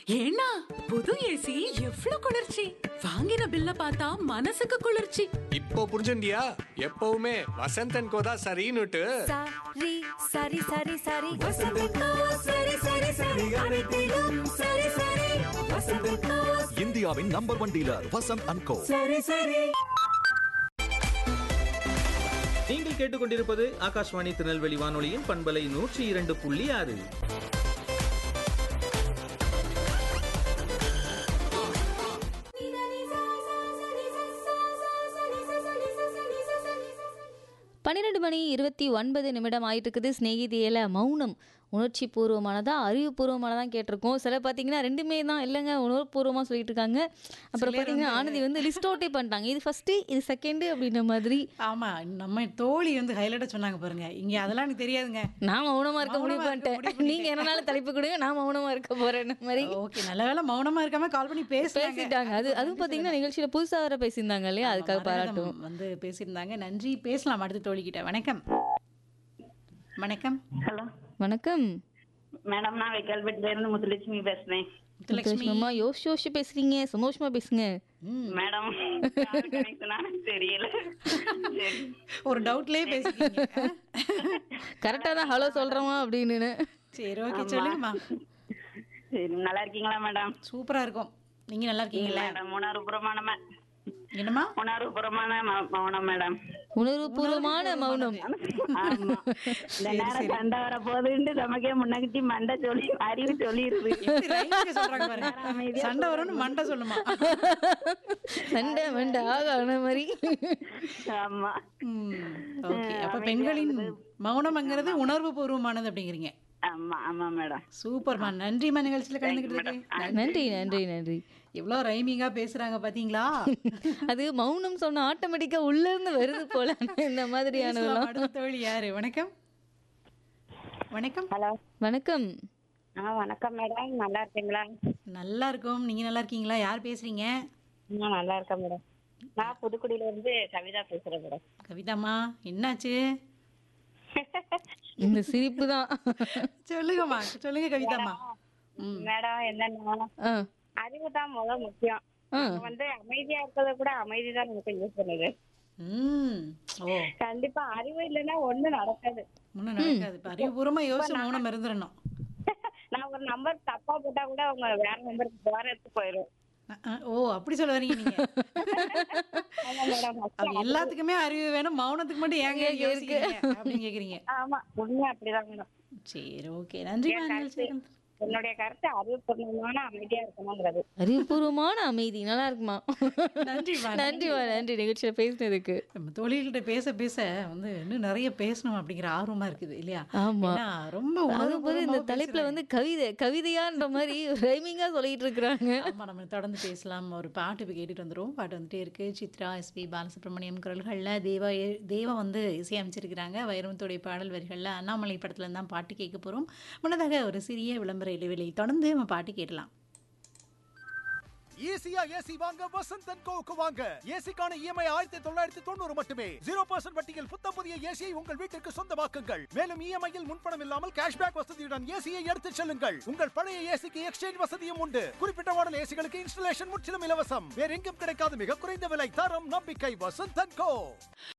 ஏன்னா புது ஏசி எவ்ளோ குளிர்ச்சி வாங்கின பில்ல பார்த்தா மனசுக்கு குளிர்ச்சி இப்போ புரிஞ்சுண்டியா எப்பவுமே வசந்தன் கோதா சரின்னுட்டு சரி சரி சரி சரி வசந்தக்கா சரி சரி சரி அனைத்திலும் சரி சரி வசந்தக்கா இந்தியாவின் number one dealer Vasanth and co சரி சரி நீங்கள் கேட்டுக்கொண்டிருப்பது ஆகாஷ்வாணி திருநெல்வேலி வானொலியின் பண்பலை நூற்றி இரண்டு புள்ளி ஆறு பன்னிரெண்டு மணி இருபத்தி ஒன்பது நிமிடம் ஆயிட்டு இருக்குது ஸ்நேகிதியில மௌனம் உணர்ச்சி பூர்வமானதா அறிவுபூர்வமானதான் கேட்டிருக்கோம் சில பார்த்தீங்கன்னா ரெண்டுமே தான் இல்லைங்க உணர்வுபூர்வமாக சொல்லிட்டு இருக்காங்க அப்புறம் பார்த்தீங்கன்னா ஆனந்தி வந்து லிஸ்ட் அவுட்டே பண்ணிட்டாங்க இது ஃபர்ஸ்ட்டு இது செகண்டு அப்படின்ற மாதிரி ஆமா நம்ம தோழி வந்து ஹைலைட்டா சொன்னாங்க பாருங்க இங்க அதெல்லாம் எனக்கு தெரியாதுங்க நான் மௌனமா இருக்க முடிவு மௌனமா இருக்க பண்ணிட்டேன் முடிவு நீங்க என்னனாலும் தலைப்பு கொடுங்க நான் மௌனமா இருக்க போறேன் மாதிரி ஓகே நல்ல வேளை மௌனமா இருக்காம கால் பண்ணி பேசுறாங்க பேசிட்டாங்க அது அதுவும் பார்த்தீங்கன்னா நிகழ்ச்சியில புதுசா வர பேசியிருந்தாங்க இல்லையா அதுக்காக பாராட்டும் வந்து பேசியிருந்தாங்க நன்றி பேசலாம் அடுத்த தோழிக்கிட்ட வணக்கம் வணக்கம் ஹலோ வணக்கம் மேடம் நான் வெக்கல்பேட்டில இருந்து முத்துலட்சுமி பேசுறேன் முத்துலட்சுமி அம்மா யோசிச்சு யோசிச்சு பேசுறீங்க சந்தோஷமா பேசுங்க மேடம் கனெக்ஷனா தெரியல சரி. ஒரு டவுட்லயே பேசுறீங்க கரெக்டா தான் ஹலோ சொல்றோமா அப்படின்னு சரி ஓகே சொல்லுங்கம்மா சரி நல்லா இருக்கீங்களா மேடம் சூப்பரா இருக்கும் நீங்க நல்லா இருக்கீங்களா மேடம் உணர்வுபூர்வமான ம- என்னம்மா உணர்வுபூர்வமான ம- மௌனம் மேடம் உணர்வுபூர்வமான மௌனம் ஆமா இந்த நேரம் சண்டை வர போகுதுன்ட்டு நமக்கே முன்னாடி மண்டை சொல்லி அறிவு சொல்லிடுது எப்படி ரைம்ல சொல்றாங்க பாருங்க சண்டை வரும்னு மண்டை சொல்லுமா சண்டை மண்டை ஆகான மாதிரி ஆமா ஓகே அப்ப பெண்களின் மௌனம்ங்கிறது உணர்வு பூர்வமானது அப்படிங்கிறீங்க ஆமா ஆமா மேடம் சூப்பர்மா நன்றிம்மா நிகழ்ச்சியில கலந்துக்கிட்டு நன்றி நன்றி நன்றி எவ்வளோ ரைமிங்கா பேசுறாங்க பாத்தீங்களா அது மௌனம் சொன்ன ஆட்டோமேட்டிக்கா உள்ள இருந்து வருது போல இந்த பேசலாம். மாதிரியானதெல்லாம் அடுத்த தோழி யாரு வணக்கம் வணக்கம் ஹலோ வணக்கம் ஆ வணக்கம் மேடம் நல்லா இருக்கீங்களா நல்லா இருக்கும் நீங்க நல்லா இருக்கீங்களா யார் பேசுறீங்க நான் நல்லா இருக்கேன் மேடம் நான் புதுக்குடியில இருந்து கவிதா பேசுறேன் மேடம் கவிதாம்மா என்னாச்சு இந்த சிரிப்பு தான் சொல்லுங்கம்மா சொல்லுங்க கவிதாம்மா மேடம் என்னன்னா ஆ, அறிவு தான் முத முக்கியம் ஆ. நம்ம வந்து அமைதியா இருக்கிறத கூட அமைதி தான் நமக்கு யூஸ் பண்ணுது ம் ஓ கண்டிப்பா அறிவு இல்லைன்னா ஒண்ணும் நடக்காது ஒன்றும் நடக்காது இப்ப அறிவுபூர்வமா யோசிச்சு மௌனம் இருந்துடணும் நான் ஒரு நம்பர் தப்பா போட்டா கூட அவங்க வேற நம்பருக்கு போறதுக்கு போயிடும் அஹ், அஹ், ஓ அப்படி சொல்ல வரீங்க நீங்க ஆமா மேடம் அது எல்லாத்துக்குமே அறிவு வேணும் மௌனத்துக்கு மட்டும் ஏங்க யோசிக்கிறீங்க அப்படின்னு கேக்குறீங்க ஆமா உண்மை அப்படிதான் மேடம் சரி ஓகே நன்றி என்னுடைய கருத்து அறிவுபூர்வமான அமைதியா இருக்கணுங்கிறது அறிவுபூர்வமான அமைதி நல்லா இருக்குமா நன்றிம்மா, நன்றிமா நன்றி நிகழ்ச்சியில பேசினதுக்கு நம்ம தொழில்கிட்ட பேச பேச வந்து இன்னும் நிறைய பேசணும் அப்படிங்கிற ஆர்வமா இருக்குது இல்லையா ஆமா. ஏன்னா, ரொம்ப அதுவும் போது இந்த உணர்வுபூர்வமா தலைப்புல பேசுறாங்க. வந்து கவிதை கவிதையான்ற மாதிரி ரைமிங்கா சொல்லிட்டு இருக்கிறாங்க ஆமா நம்ம தொடர்ந்து பேசலாம் ஒரு பாட்டு இப்போ கேட்டுட்டு வந்துரும் பாட்டு வந்துட்டே இருக்கு சித்ரா எஸ்பி பாலசுப்ரமணியம் குரல்களில் தேவா எ- தேவா வந்து இசையமைச்சிருக்கிறாங்க வைரமுத்துடைய பாடல் வரிகளில் அண்ணாமலை படத்துல தான் பாட்டு கேட்க போறோம் முன்னதாக ஒரு சிறிய விளம்பர இடைவெளி தொடர்ந்து நம்ம பாட்டு கேட்கலாம் ஈஸியா ஏசி வாங்க வசந்த் அண்ட் கோவுக்கு வாங்க ஏசிக்கான இஎம்ஐ ஆயிரத்தி தொள்ளாயிரத்தி தொண்ணூறு மட்டுமே ஜீரோ பர்சன்ட் வட்டியில் புத்தம் புதிய ஏசியை உங்கள் வீட்டிற்கு சொந்தமாக்குங்கள் மேலும் இஎம்ஐயில் முன்பணம் இல்லாமல் கேஷ்பேக் வசதியுடன் ஏசியை எடுத்துச் செல்லுங்கள் உங்கள் பழைய ஏசிக்கு எக்ஸ்சேஞ்ச் வசதியும் உண்டு குறிப்பிட்ட மாடல் ஏசிகளுக்கு இன்ஸ்டலேஷன் முற்றிலும் இலவசம் வேற எங்கும் கிடைக்காத மிக குறைந்த விலை தரம் நம்பிக்கை வசந்த் அண்ட் கோ